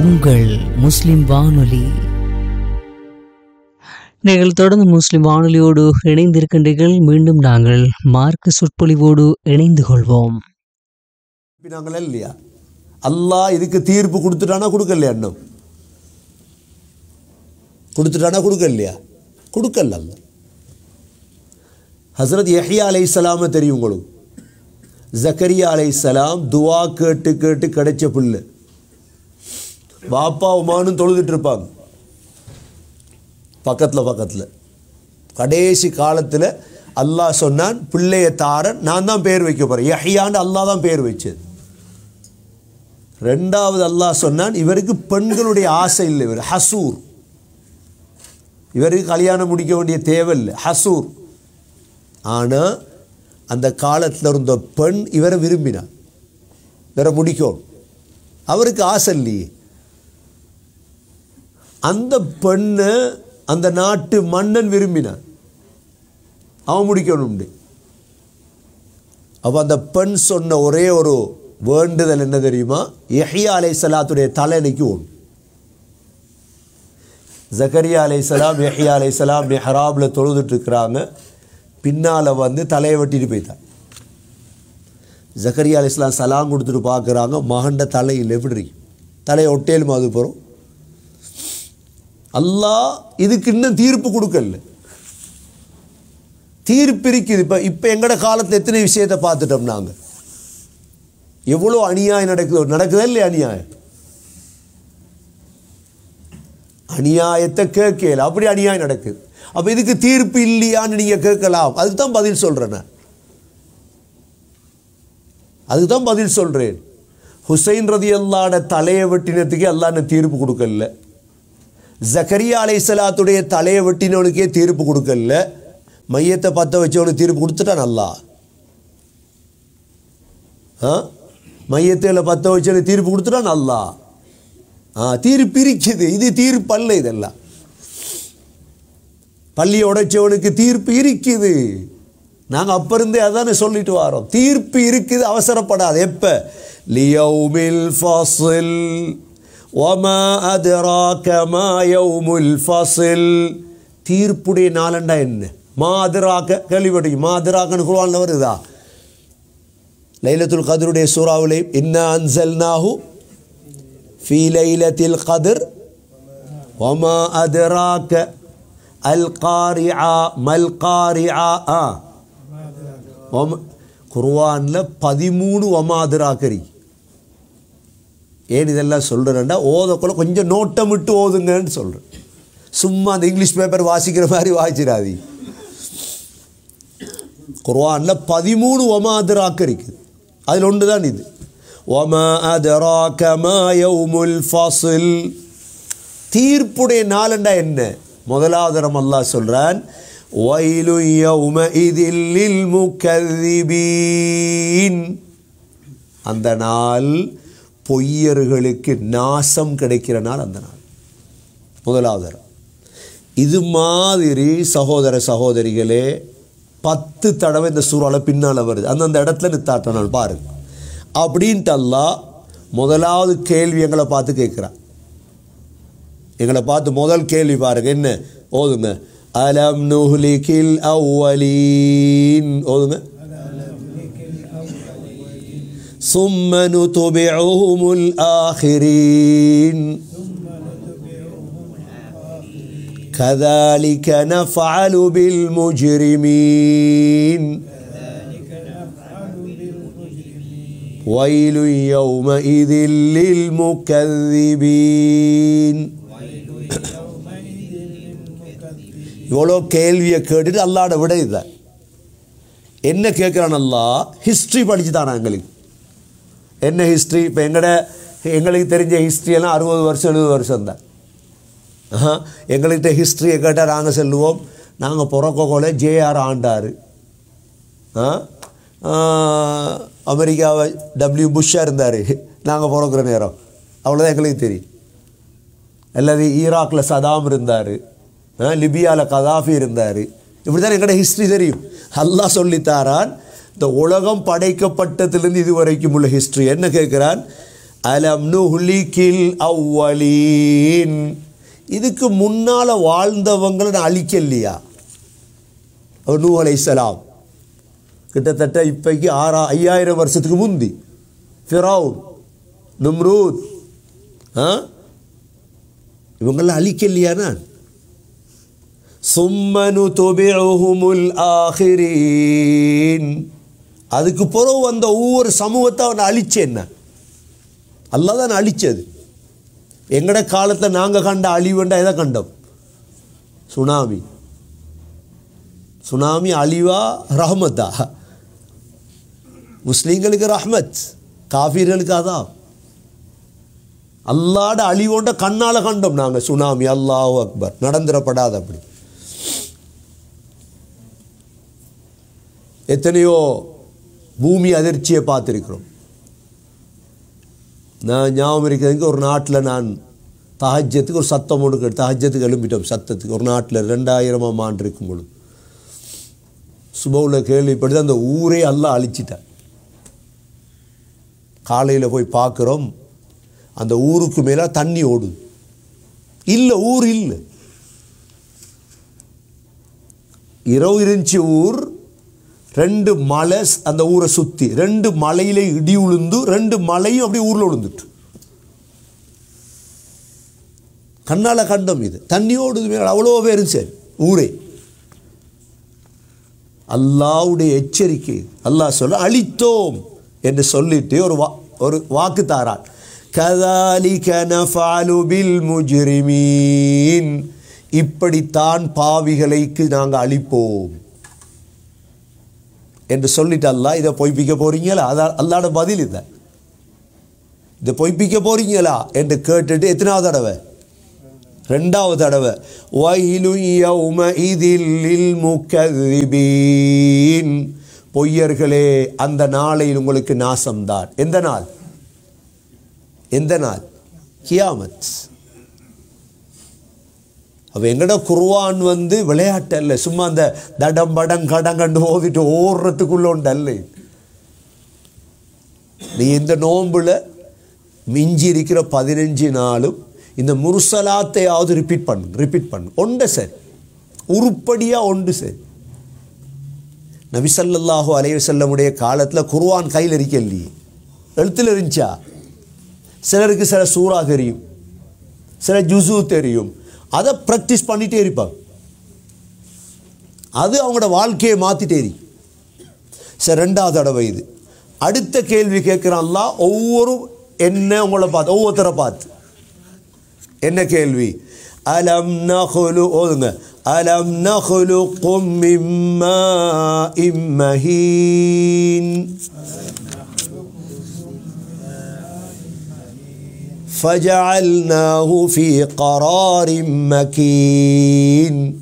உங்கள் முஸ்லிம் வானொலி நீங்கள் தொடர்ந்து முஸ்லிம் வானொலியோடு இணைந்திருக்கின்றீர்கள் மீண்டும் நாங்கள் மார்க்க சொற்பொழிவோடு இணைந்து கொள்வோம் நாங்களா இல்லையா அல்லாஹ் இதுக்கு தீர்ப்பு கொடுத்துட்டானா கொடுக்கலையா இன்னும் கொடுத்துட்டானா கொடுக்கலையா கொடுக்கல அல்ல ஹசரத் யஹ்யா அலைஹிஸ்ஸலாம தெரியும் உங்களுக்கு ஜக்கரியா அலைஹிஸ்ஸலாம் துவா கேட்டு கேட்டு கிடைச்ச புல்லு பாப்பா உமானும் தொழுதுட்டு இருப்பாங்க பக்கத்தில் பக்கத்தில் கடைசி காலத்தில் அல்லாஹ் சொன்னான் பிள்ளைய தாரன் நான் தான் பேர் வைக்க போகிறேன் யஹ்யான்னு அல்லாஹ் தான் பேர் வச்சது ரெண்டாவது அல்லாஹ் சொன்னான் இவருக்கு பெண்களுடைய ஆசை இல்லை இவர் ஹசூர் இவருக்கு கல்யாணம் முடிக்க வேண்டிய தேவை இல்லை ஹசூர் ஆனால் அந்த காலத்தில் இருந்த பெண் இவரை விரும்பினார் இவரை முடிக்கணும் அவருக்கு ஆசை இல்லையே அந்த பெண்ணை அந்த நாட்டு மன்னன் விரும்பினான் அவன் முடிக்கணும் அப்போ அந்த பெண் சொன்ன ஒரே ஒரு வேண்டுதல் என்ன தெரியுமா யஹ்யா அலை சலாத்துடைய தலைனைக்கு ஒன்று ஜக்கரியா அலை சலாம் யஹ்யா அலை சலாம் மெஹராபில் தொழுதுட்டு இருக்கிறாங்க பின்னால் வந்து தலையை வெட்டிட்டு போயிட்டான் ஜக்கரியா அலை சலாம் சலாம் கொடுத்துட்டு பார்க்குறாங்க மகண்ட தலையில் எப்படி இருக்கு தலையை ஒட்டேலும் அது போகிறோம் அல்லாஹ் இதுக்கு இன்னும் தீர்ப்பு கொடுக்கல தீர்ப்பு இருக்குது இப்போ இப்போ எங்கட காலத்தில் எத்தனை விஷயத்தை பார்த்துட்டோம் நாங்கள் எவ்வளோ அநியாயம் நடக்குது நடக்குதா இல்லையா அநியாயம் அநியாயத்தை கேட்கல அப்படி அநியாயம் நடக்குது அப்போ இதுக்கு தீர்ப்பு இல்லையான்னு நீங்கள் கேட்கலாம் அதுக்கு தான் பதில் சொல்கிறேன் நான் அதுக்கு தான் பதில் சொல்கிறேன் ஹுசைன் ரதி அல்லாட தலையை வெட்டினத்துக்கே அல்லான்னு தீர்ப்பு கொடுக்கல ஜக்கரியா அலை சலாத்துடைய தலையை வெட்டினவனுக்கே தீர்ப்பு கொடுக்கல மையத்தை பற்ற வச்சவனுக்கு தீர்ப்பு கொடுத்துட்டான் அல்லா ஆ மையத்தில் பற்ற வச்சவனுக்கு தீர்ப்பு கொடுத்துட்டான் அல்லா ஆ தீர்ப்பு இருக்குது இது தீர்ப்பு அல்ல இதெல்லாம் பள்ளி உடைச்சவனுக்கு தீர்ப்பு இருக்குது நாங்கள் அப்போ இருந்தே அதானே சொல்லிட்டு வரோம் தீர்ப்பு இருக்குது அவசரப்படாது எப்போ லியௌமில் ஃபாசில் ஒமா அதிராக மா யௌமுல் ஃபசில் தீர்ப்புடைய நாளண்டா என்ன மாதிராக்க கேள்விப்பட்டீங்க மாதிராக்கன்னு குருவானில் வருதா லைலத்துல் கதருடைய சூறாவிலே இன்னா அன்சல் நாஹு ஃபி லைலத்தில் கதிர் ஒமா அதிராக்க அல் காரிஆ மல் காரிஆ ஆ ஒம குர்வானில் பதிமூணு ஒமாதிராக்கரி ஏன் இதெல்லாம் சொல்கிறேன்டா ஓதக்குள்ள கொஞ்சம் நோட்டமிட்டு ஓதுங்கன்னு சொல்கிறேன் சும்மா அந்த இங்கிலீஷ் பேப்பர் வாசிக்கிற மாதிரி வாசிச்சிடாதி குர்வானில் பதிமூணு ஒமாதிராக்கு இருக்குது அதில் ஒன்று தான் இது ஒமா அதராக யௌமுல் ஃபசில் தீர்ப்புடைய நாளண்டா என்ன முதலாவது தரம் அல்லாஹ் சொல்கிறான் ويل يومئذ للمكذبين அந்த நாள் பொய்யர்களுக்கு நாசம் கிடைக்கிற நாள் அந்த நாள் முதலாவது இது மாதிரி சகோதர சகோதரிகளே பத்து தடவை இந்த சூறாவில் பின்னால் வருது அந்தந்த இடத்துல நித்தாட்ட நாள் பாருங்க அப்படின்ட்டு அல்லாஹ் முதலாவது கேள்வி எங்களை பார்த்து கேட்குறான் எங்களை பார்த்து முதல் கேள்வி பாருங்க என்ன ஓதுங்க அலம் நுஹ்லிகில் அவ்வலீன் ஓதுங்க ثم نتبعهم الآخرين كذلك نفعل بالمجرمين ويل يومئذ للمكذبين இவ்வளோ கேள்வியை கேட்டுட்டு அல்லாட விட இதுதான் என்ன கேட்குறான் அல்லா ஹிஸ்ட்ரி படிச்சு தானா எங்களுக்கு என்ன ஹிஸ்ட்ரி இப்போ எங்கட எங்களுக்கு தெரிஞ்ச ஹிஸ்ட்ரியெல்லாம் அறுபது வருஷம் எழுபது வருஷம் தான் ஆஹா, எங்கள்கிட்ட ஹிஸ்ட்ரியை கேட்டால் நாங்கள் சொல்லுவோம் நாங்கள் பிறக்கோல ஜேஆர் ஆண்டார் ஆ ஆ, அமெரிக்காவை டபிள்யூ புஷ்ஷாக இருந்தார் நாங்கள் பிறக்கிற நேரம் அவ்வளோதான் எங்களுக்கு தெரியும் அல்லது ஈராக்கில் சதாம் இருந்தார் லிபியாவில் கதாஃபி இருந்தார் இப்படி தான் எங்களோட ஹிஸ்ட்ரி தெரியும் அல்லாஹ் சொல்லித்தாரான் இந்த உலகம் படைக்கப்பட்டதிலிருந்து இது வரைக்கும் உள்ள ஹிஸ்ட்ரி என்ன கேட்குறான் அலம் நுஹ்லிகில் அவ்வலீன் இதுக்கு முன்னால் வாழ்ந்தவங்களை நான் அழிக்கலையா அவர் நூ அலைஹிஸ்ஸலாம் கிட்டத்தட்ட இப்போக்கு ஆறா ஐயாயிரம் வருஷத்துக்கு முந்தி ஃபிரௌன் நும்ரூத் ஆ இவங்களாம் அழிக்கலையா நான் சும்மனு தொபிழுமுல் ஆஹிரீன் அதுக்கு பிறகு வந்த ஒவ்வொரு சமூகத்தை அவனை அழிச்சேன் நான் அல்லாஹ் தான் அழிச்சது எங்கட காலத்தில் நாங்கள் கண்ட அழிவுண்டா எதை கண்டோம் சுனாமி சுனாமி அழிவா ரஹமத்தா முஸ்லீம்களுக்கு ரஹ்மத் காஃபீர்களுக்கு அதான் அல்லாட அழிவோண்ட கண்ணால் கண்டோம் நாங்கள் சுனாமி அல்லாஹ் அக்பர் நடந்துடப்படாது அப்படி எத்தனையோ பூமி அதிர்ச்சியை பார்த்துருக்கிறோம் நான் ஞாபகம் இருக்கிறதுக்கு ஒரு நாட்டில் நான் தஹஜத்துக்கு ஒரு சத்தம் ஒன்று கேட்டு தஹஜத்துக்கு எழும்பிட்டோம் சத்தத்துக்கு ஒரு நாட்டில் ரெண்டாயிரமாம் ஆண்டு இருக்கும் பொழுது சுபவில் கேள்விப்படுது அந்த ஊரே எல்லாம் அழிச்சிட்டேன் காலையில் போய் பார்க்குறோம் அந்த ஊருக்கு மேலே தண்ணி ஓடுது இல்லை ஊர் இல்லை இரவு இருந்துச்சு ஊர் ரெண்டு மலை அந்த ஊரை சுற்றி ரெண்டு மலையில இடி உளுந்து ரெண்டு மலையும் அப்படியே ஊரில் விழுந்துட்டு கண்ணால் கண்டம் இது தண்ணி ஓடுது மேலே அவ்வளோ பேர் சரி ஊரே அல்லாவுடைய எச்சரிக்கை அல்லாஹ் சொல்ல அழித்தோம் என்று சொல்லிட்டு ஒரு வா ஒரு வாக்கு தாரான் கதாலிக நஃபாலு பில் முஜ்ரிமீன் இப்படித்தான் பாவிகளைக்கு நாங்கள் அழிப்போம் என்று சொல்லிட்டு அல்லாஹ் இதை பொய்ப்பிக்க போறீங்களா அதான் அல்லாட பதில் இதை இதை பொய்ப்பிக்க போறீங்களா என்று கேட்டுட்டு எத்தனாவது தடவை ரெண்டாவது தடவை வயலு யௌமஇதில் முக்கதிபீன் பொய்யர்களே அந்த நாளையில் உங்களுக்கு நாசம்தான் எந்த நாள் எந்த நாள் கியாமத் அப்போ எங்கட குர்வான் வந்து விளையாட்டு அல்ல சும்மா அந்த தடம் படம் கடம் கண்டு ஓதிட்டு ஓடுறதுக்குள்ள உண்டு அல்ல நீ இந்த நோன்புல மிஞ்சி இருக்கிற பதினஞ்சு நாளும் இந்த முருசலாத்தையாவது ரிப்பீட் பண்ணு ரிப்பீட் பண்ணு ஒன்று சரி உருப்படியாக ஒன்று சரி நபிசல்லாஹு அலைவசல்லமுடைய காலத்தில் குர்வான் கையில் இருக்கலையே எழுத்தில் இருந்துச்சா சிலருக்கு சில சூறா தெரியும் சில ஜுசு தெரியும் அதை ப்ராக்டிஸ் பண்ணிகிட்டே இருப்பாங்க அது அவங்களோட வாழ்க்கையை மாற்றிட்டே இருக்கு சரி ரெண்டாவது தடவை இது அடுத்த கேள்வி கேட்குறான்ல ஒவ்வொரு என்ன உங்களை பார்த்து ஒவ்வொருத்தரை பார்த்து என்ன கேள்வி அலம் நகுலு ஓதுங்க அலம் நகுலு கொம்மிம்மா இம்மஹீன் فجعلناه في قرار مكين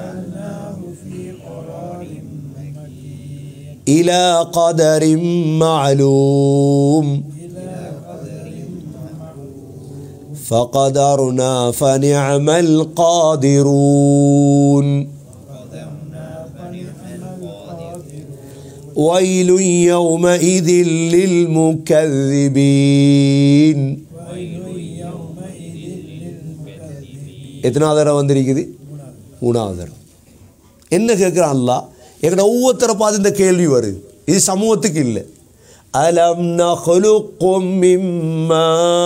إلى قدر معلوم فقدرنا فنعم القادرون ويل يومئذ للمكذبين எத்தனாவது தடவை வந்திருக்குது மூணாவது தடவை என்ன கேட்குறான் அல்லா எங்கட ஒவ்வொருத்தரை பார்த்து இந்த கேள்வி வருது இது சமூகத்துக்கு இல்லை அலம் நஹலுக்கும் மிம்மா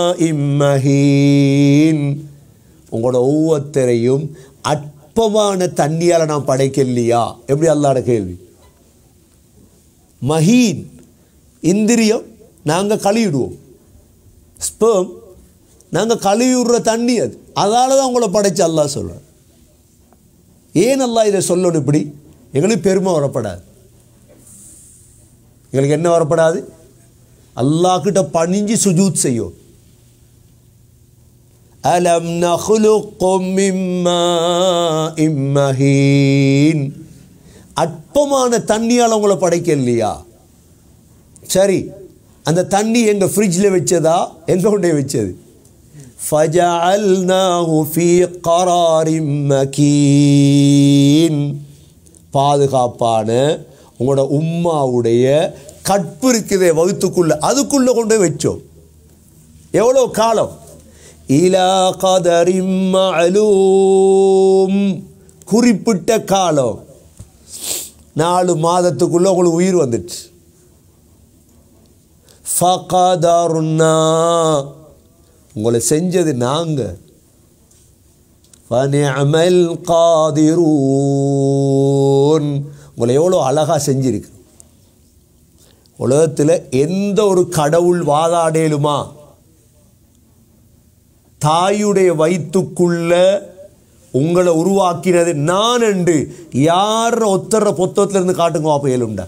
இம்மஹீன் உங்களோட ஒவ்வொருத்தரையும் அற்பமான தண்ணியால் நான் படைக்கலையா எப்படி அல்லாட கேள்வி மஹீன் இந்திரியம் நாங்கள் கழுவிடுவோம் ஸ்பேம் நாங்கள் கழுவி விடுற தண்ணி அது அதால தான் உங்களை படைச்சு அல்லாஹ் சொல்கிறேன் ஏன் அல்லாஹ் இதை சொல்லணும் இப்படி எங்களுக்கு பெருமை வரப்படாது எங்களுக்கு என்ன வரப்படாது அல்லாஹ்கிட்ட பணிஞ்சு சுஜூத் செய்யும் அலம் நஹ்லுக்கும் மிம்மா இம்மஹீன் அற்பமான தண்ணியால் உங்களை படைக்கலையா சரி அந்த தண்ணி எங்கள் ஃப்ரிட்ஜில் வச்சதா எங்கே கொண்டே வச்சது فجعلناه في قرار مكين பாதுகாப்பான உங்களோட உம்மாவுடைய கற்பு இருக்குதே வகுத்துக்குள்ள அதுக்குள்ளே கொண்டு போய் வச்சோம் எவ்வளோ காலம் இலா கதரிம் மஅலூம் குறிப்பிட்ட காலம் நாலு மாதத்துக்குள்ள உங்களுக்கு உயிர் வந்துடுச்சு ஃபகதர்னா உங்களை செஞ்சது நாங்கள் ஃபனிஅமல் காதிரூன் உங்களை எவ்வளோ அழகாக செஞ்சிருக்கு உலகத்தில் எந்த ஒரு கடவுள் வாதாடேலுமா தாயுடைய வயிற்றுக்குள்ள உங்களை உருவாக்கினது நான் என்று யார் ஒத்தர பொத்தத்துல இருந்து காட்டுங்க அப்போ ஏழுண்டா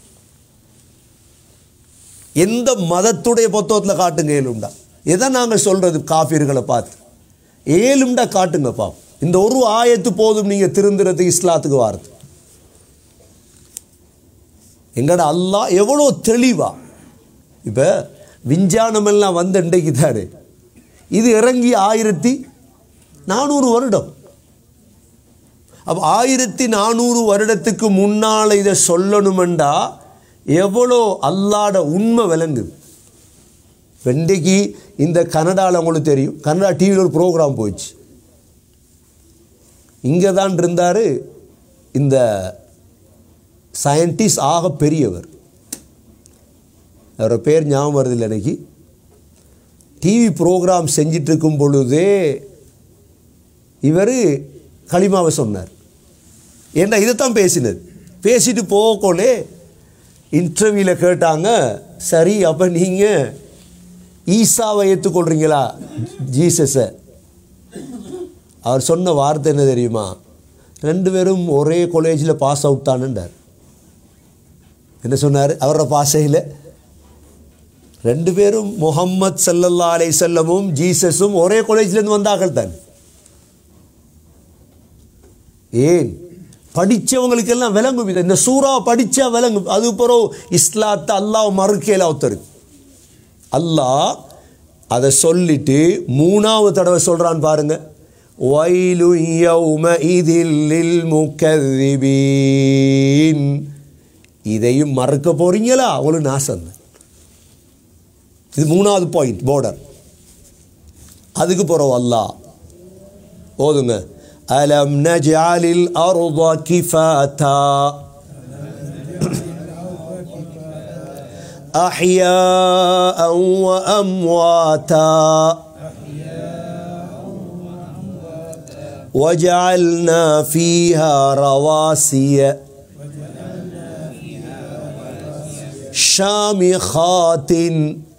எந்த மதத்துடைய பொத்தத்தில் காட்டுங்க ஏழுண்டா எதை நாங்கள் சொல்றது காஃபிர்களை பார்த்து ஏழுண்டா காட்டுங்கப்பா இந்த ஒரு ஆயத்து போதும் நீங்கள் திருந்துறதுக்கு இஸ்லாத்துக்கு வாரது எங்கட அல்லாஹ் எவ்வளோ தெளிவா இப்போ விஞ்ஞானமெல்லாம் வந்த இன்றைக்கு தானே இது இறங்கி ஆயிரத்தி நானூறு வருடம் அப்போ ஆயிரத்தி நானூறு வருடத்துக்கு முன்னால் இதை சொல்லணுமெண்டா எவ்வளோ அல்லாட உண்மை விளங்குது வெண்டைக்கு இந்த கனடாவில் உங்களுக்கு தெரியும் கனடா டிவியில் ஒரு ப்ரோக்ராம் போயிடுச்சு இங்கே தான் இருந்தார் இந்த சயின்டிஸ்ட் ஆக பெரியவர் அவரோட பேர் ஞாபகம் வருதில்லை எனக்கு டிவி ப்ரோக்ராம் செஞ்சிட்டு இருக்கும் பொழுதே இவர் களிமாவை சொன்னார் ஏன்னா இதைத்தான் பேசினது பேசிட்டு போகக்கோலே இன்டர்வியூவில் கேட்டாங்க சரி அப்போ நீங்கள் ஈசாவை ஏற்றுக்கொள்கிறீங்களா ஜீசஸை அவர் சொன்ன வார்த்தை என்ன தெரியுமா ரெண்டு பேரும் ஒரே காலேஜில் பாஸ் அவுட் தானுண்டார் என்ன சொன்னார் அவரோட பாஷையில் ரெண்டு பேரும் முகம்மது சல்லல்லா அலை செல்லமும் ஜீசஸும் ஒரே காலேஜ்லேருந்து வந்தார்கள் தான் ஏன் படித்தவங்களுக்கெல்லாம் விளங்கும் இது இந்த சூறா படித்தா விளங்கும் அது பிறகு இஸ்லாத்தை அல்லாஹ் மறுக்கையில் ஒருத்தருக்கு அல்லாஹ் அதை சொல்லிட்டு மூணாவது தடவை சொல்கிறான் பாருங்க வயலு யௌம இதில் முக்கதிபீன் இதையும் மறக்க போறீங்களா அவங்களுக்கு நாசம் தான். இது மூணாவது பாயிண்ட் போர்டர் அதுக்கு போகிறோம் அல்லாஹ் ஓதுங்க அலம் நஜாலில் அருதா கிஃபாத்தா أحياء وأمواتا وجعلنا فيها رواسي شامخات